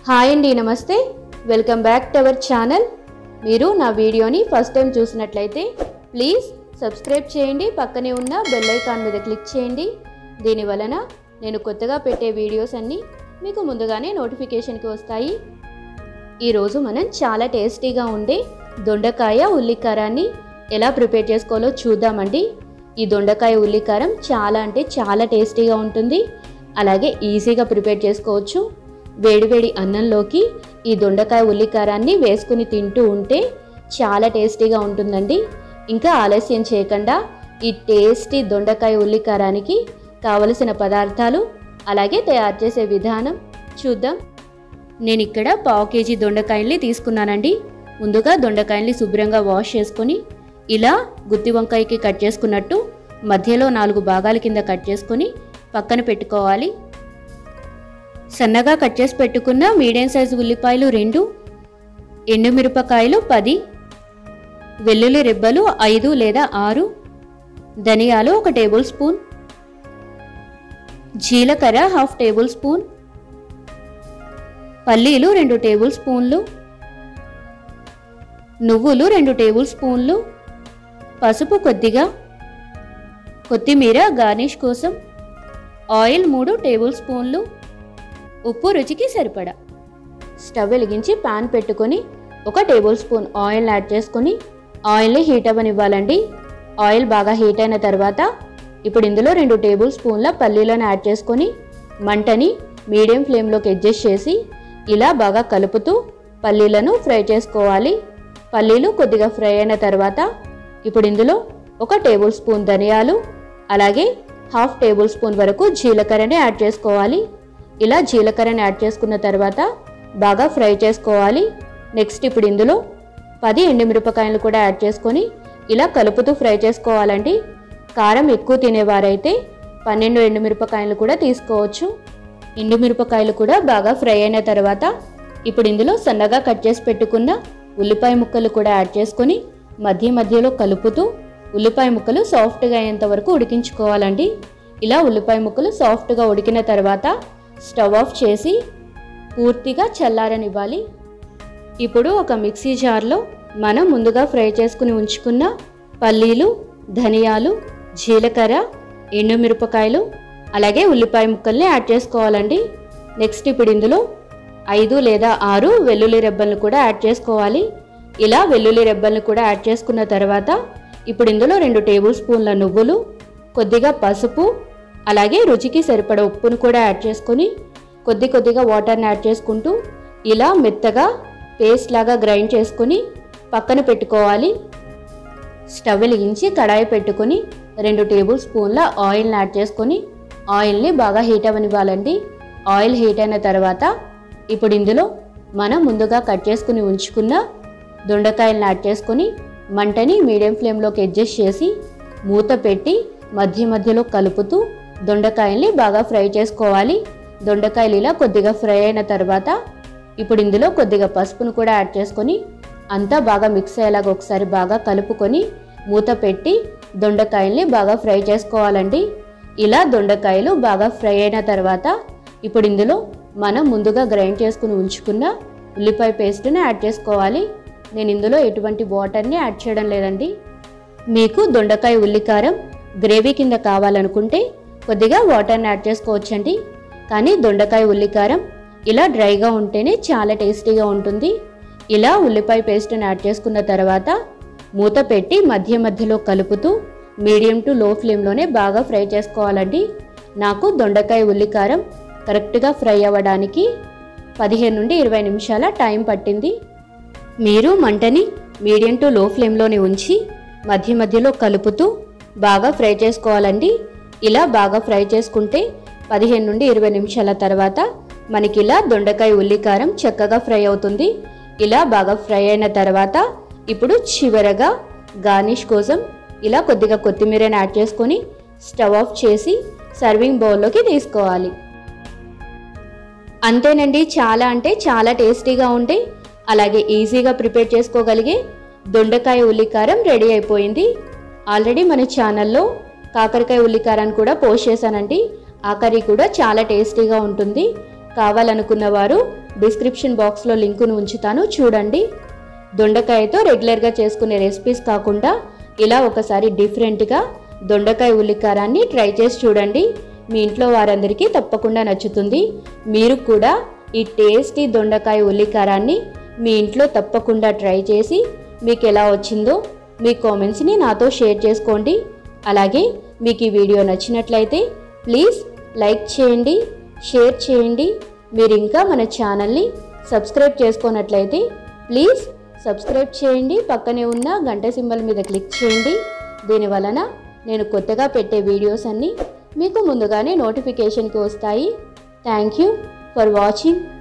hi అండి నమస్తే welcome back to our channel మీరు నా వీడియోని ఫస్ట్ టైం చూసినట్లయితే ప్లీజ్ సబ్స్క్రైబ్ చేయండి పక్కనే ఉన్న బెల్ ఐకాన్ మీద క్లిక్ చేయండి దీని వలన నేను కొత్తగా పెట్టే వీడియోస్ అన్నీ మీకు ముందుగానే నోటిఫికేషన్కి వస్తాయి ఈరోజు మనం చాలా టేస్టీగా ఉండే దొండకాయ ఉల్లికారాన్ని ఎలా ప్రిపేర్ చేసుకోవాలో చూద్దామండి ఈ దొండకాయ ఉల్లికారం చాలా అంటే చాలా టేస్టీగా ఉంటుంది అలాగే ఈజీగా ప్రిపేర్ చేసుకోవచ్చు వేడివేడి అన్నంలోకి ఈ దొండకాయ ఉల్లికారాన్ని వేసుకుని తింటూ ఉంటే చాలా టేస్టీగా ఉంటుందండి ఇంకా ఆలస్యం చేయకుండా ఈ టేస్టీ దొండకాయ ఉల్లికారానికి కావలసిన పదార్థాలు అలాగే తయారు చేసే విధానం చూద్దాం నేను ఇక్కడ పావు కేజీ దొండకాయల్ని తీసుకున్నానండి ముందుగా దొండకాయల్ని శుభ్రంగా వాష్ చేసుకొని ఇలా గుత్తి వంకాయకి కట్ చేసుకున్నట్టు మధ్యలో నాలుగు భాగాల కింద కట్ చేసుకొని పక్కన పెట్టుకోవాలి సన్నగా కట్ చేసి పెట్టుకున్న మీడియం సైజు ఉల్లిపాయలు రెండు ఎండుమిరపకాయలు పది వెల్లుల్లి రెబ్బలు ఐదు లేదా ఆరు ధనియాలు ఒక టేబుల్ స్పూన్ జీలకర్ర హాఫ్ టేబుల్ స్పూన్ పల్లీలు రెండు టేబుల్ స్పూన్లు నువ్వులు రెండు టేబుల్ స్పూన్లు పసుపు కొద్దిగా కొత్తిమీర గార్నిష్ కోసం ఆయిల్ మూడు టేబుల్ స్పూన్లు ఉప్పు రుచికి సరిపడా స్టవ్ వెలిగించి పాన్ పెట్టుకొని ఒక టేబుల్ స్పూన్ ఆయిల్ యాడ్ చేసుకొని ఆయిల్ని హీట్ అవ్వనివ్వాలండి ఆయిల్ బాగా హీట్ అయిన తర్వాత ఇప్పుడు ఇందులో రెండు టేబుల్ స్పూన్ల పల్లీలను యాడ్ చేసుకొని మంటని మీడియం ఫ్లేమ్లోకి అడ్జస్ట్ చేసి ఇలా బాగా కలుపుతూ పల్లీలను ఫ్రై చేసుకోవాలి పల్లీలు కొద్దిగా ఫ్రై అయిన తర్వాత ఇప్పుడు ఇందులో ఒక టేబుల్ స్పూన్ ధనియాలు అలాగే హాఫ్ టేబుల్ స్పూన్ వరకు జీలకర్రని యాడ్ చేసుకోవాలి ఇలా జీలకర్రని యాడ్ చేసుకున్న తర్వాత బాగా ఫ్రై చేసుకోవాలి నెక్స్ట్ ఇప్పుడు ఇందులో పది ఎండుమిరపకాయలు కూడా యాడ్ చేసుకొని ఇలా కలుపుతూ ఫ్రై చేసుకోవాలండి కారం ఎక్కువ తినేవారైతే పన్నెండు ఎండుమిరపకాయలు కూడా తీసుకోవచ్చు ఎండుమిరపకాయలు కూడా బాగా ఫ్రై అయిన తర్వాత ఇప్పుడు ఇందులో సన్నగా కట్ చేసి పెట్టుకున్న ఉల్లిపాయ ముక్కలు కూడా యాడ్ చేసుకొని మధ్య మధ్యలో కలుపుతూ ఉల్లిపాయ ముక్కలు సాఫ్ట్గా అయ్యేంత వరకు ఉడికించుకోవాలండి ఇలా ఉల్లిపాయ ముక్కలు సాఫ్ట్గా ఉడికిన తర్వాత స్టవ్ ఆఫ్ చేసి పూర్తిగా చల్లారనివ్వాలి ఇప్పుడు ఒక మిక్సీ జార్లో మనం ముందుగా ఫ్రై చేసుకుని ఉంచుకున్న పల్లీలు ధనియాలు జీలకర్ర ఎండుమిరపకాయలు అలాగే ఉల్లిపాయ ముక్కల్ని యాడ్ చేసుకోవాలండి నెక్స్ట్ ఇప్పుడు ఇందులో ఐదు లేదా ఆరు వెల్లుల్లి రెబ్బలను కూడా యాడ్ చేసుకోవాలి ఇలా వెల్లుల్లి రెబ్బలను కూడా యాడ్ చేసుకున్న తర్వాత ఇప్పుడు ఇందులో రెండు టేబుల్ స్పూన్ల నువ్వులు కొద్దిగా పసుపు అలాగే రుచికి సరిపడ ఉప్పును కూడా యాడ్ చేసుకొని కొద్ది కొద్దిగా వాటర్ని యాడ్ చేసుకుంటూ ఇలా మెత్తగా పేస్ట్ లాగా గ్రైండ్ చేసుకొని పక్కన పెట్టుకోవాలి స్టవ్ వెలిగించి కడాయి పెట్టుకొని రెండు టేబుల్ స్పూన్ల ఆయిల్ని యాడ్ చేసుకొని ఆయిల్ని బాగా హీట్ అవ్వనివ్వాలండి ఆయిల్ హీట్ అయిన తర్వాత ఇప్పుడు ఇందులో మనం ముందుగా కట్ చేసుకుని ఉంచుకున్న దొండకాయలను యాడ్ చేసుకొని మంటని మీడియం ఫ్లేమ్లోకి అడ్జస్ట్ చేసి మూత పెట్టి మధ్య మధ్యలో కలుపుతూ దొండకాయల్ని బాగా ఫ్రై చేసుకోవాలి దొండకాయలు ఇలా కొద్దిగా ఫ్రై అయిన తర్వాత ఇప్పుడు ఇందులో కొద్దిగా పసుపును కూడా యాడ్ చేసుకొని అంతా బాగా మిక్స్ అయ్యేలాగా ఒకసారి బాగా కలుపుకొని మూత పెట్టి దొండకాయల్ని బాగా ఫ్రై చేసుకోవాలండి ఇలా దొండకాయలు బాగా ఫ్రై అయిన తర్వాత ఇప్పుడు ఇందులో మనం ముందుగా గ్రైండ్ చేసుకుని ఉంచుకున్న ఉల్లిపాయ పేస్ట్ని యాడ్ చేసుకోవాలి నేను ఇందులో ఎటువంటి వాటర్ని యాడ్ చేయడం లేదండి మీకు దొండకాయ ఉల్లికారం గ్రేవీ కింద కావాలనుకుంటే కొద్దిగా వాటర్ని యాడ్ చేసుకోవచ్చండి కానీ దొండకాయ ఉల్లికారం ఇలా డ్రైగా ఉంటేనే చాలా టేస్టీగా ఉంటుంది ఇలా ఉల్లిపాయ పేస్ట్ని యాడ్ చేసుకున్న తర్వాత మూత పెట్టి మధ్య మధ్యలో కలుపుతూ మీడియం టు లో ఫ్లేమ్లోనే బాగా ఫ్రై చేసుకోవాలండి నాకు దొండకాయ ఉల్లికారం కరెక్ట్గా ఫ్రై అవ్వడానికి పదిహేను నుండి ఇరవై నిమిషాల టైం పట్టింది మీరు మంటని మీడియం టు లో ఫ్లేమ్లోనే ఉంచి మధ్య మధ్యలో కలుపుతూ బాగా ఫ్రై చేసుకోవాలండి ఇలా బాగా ఫ్రై చేసుకుంటే పదిహేను నుండి ఇరవై నిమిషాల తర్వాత మనకి ఇలా దొండకాయ ఉల్లికారం చక్కగా ఫ్రై అవుతుంది ఇలా బాగా ఫ్రై అయిన తర్వాత ఇప్పుడు చివరగా గార్నిష్ కోసం ఇలా కొద్దిగా కొత్తిమీరని యాడ్ చేసుకొని స్టవ్ ఆఫ్ చేసి సర్వింగ్ బౌల్లోకి తీసుకోవాలి అంతేనండి చాలా అంటే చాలా టేస్టీగా ఉంటే అలాగే ఈజీగా ప్రిపేర్ చేసుకోగలిగే దొండకాయ ఉల్లికారం రెడీ అయిపోయింది ఆల్రెడీ మన ఛానల్లో కాకరకాయ ఉల్లికారాన్ని కూడా పోస్ట్ చేశానండి ఆ కర్రీ కూడా చాలా టేస్టీగా ఉంటుంది కావాలనుకున్న వారు డిస్క్రిప్షన్ బాక్స్లో లింకును ఉంచుతాను చూడండి దొండకాయతో రెగ్యులర్గా చేసుకునే రెసిపీస్ కాకుండా ఇలా ఒకసారి డిఫరెంట్గా దొండకాయ ఉల్లికారాన్ని ట్రై చేసి చూడండి మీ ఇంట్లో వారందరికీ తప్పకుండా నచ్చుతుంది మీరు కూడా ఈ టేస్టీ దొండకాయ ఉల్లికారాన్ని మీ ఇంట్లో తప్పకుండా ట్రై చేసి మీకు ఎలా వచ్చిందో మీ కామెంట్స్ని నాతో షేర్ చేసుకోండి అలాగే మీకు ఈ వీడియో నచ్చినట్లయితే ప్లీజ్ లైక్ చేయండి షేర్ చేయండి మీరు ఇంకా మన ఛానల్ని సబ్స్క్రైబ్ చేసుకున్నట్లయితే ప్లీజ్ సబ్స్క్రైబ్ చేయండి పక్కనే ఉన్న గంట సింబల్ మీద క్లిక్ చేయండి దీని వలన నేను కొత్తగా పెట్టే వీడియోస్ అన్నీ మీకు ముందుగానే నోటిఫికేషన్కి వస్తాయి థ్యాంక్ యూ ఫర్ వాచింగ్